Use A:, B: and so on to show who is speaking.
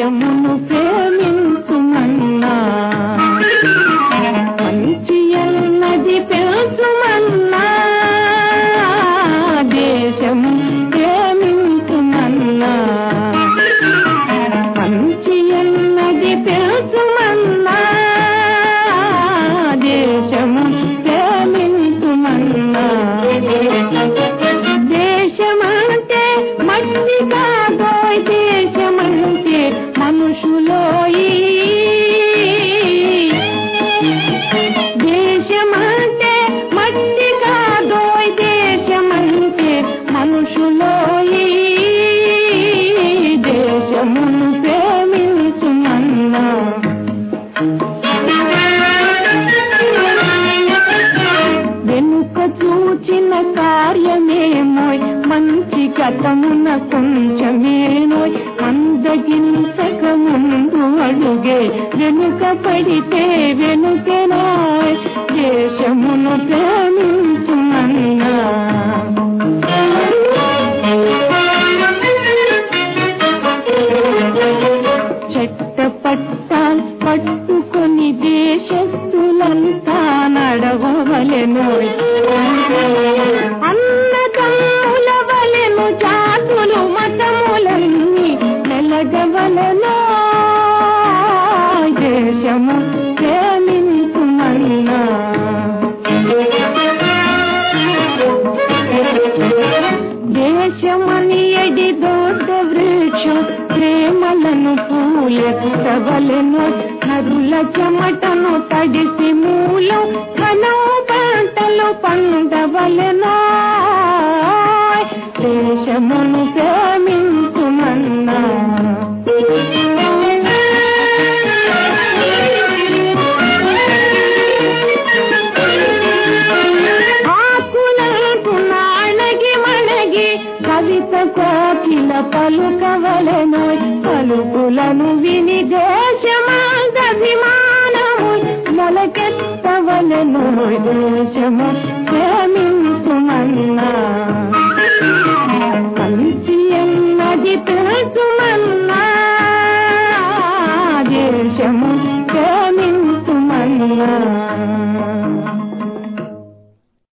A: దేశమును ప్రేమించుమన్నా మంచి అన్నది పెంచుమన్నా దేశము ప్రేమించుమన్నా మంచి అన్నది పెంచుమన్నా దేశము ప్రేమించుమన్నా దేశమంటే మట్టి కాదోయ్ దేశమంటే మనుషులోయి దేశమంటే మట్టి కాదోయ్ దేశమంటే మనుషులోయి దేశమును ప్రేమించుమన్నా వెనుక చూచిన కార్యమేమోయ్ మంచి గతమున కొంచెమేనోయ్ అందగించక ముందు అడుగే వెనుక పడితే వెనుకెనాయ్ దేశమును ప్రేమించుమన్నా చెట్ట పట్టాల్ పట్టుకొని దేశస్తులంతా నడవవలెను అన్నదమ్ముల వలెను జాతులు మతములన్నీ వెలగవలెను దేశము ప్రేమించుమన్నా దేశమని ఎడి దొడ్డ వృక్షం ప్రేమలను పూలెత్తవలెను నరుల చెమటను తడిసి మూలం ఘనం పంటలు పండవలెను దేశమును ప్రేమించుమన్నా ఆకులకు నాణగి మణగి కవిత కోకిల పలుకవలెను పలుకులను విని దేశమాదభిమానము మొలకెత్తవలెను దేశము ప్రేమించుమన్నా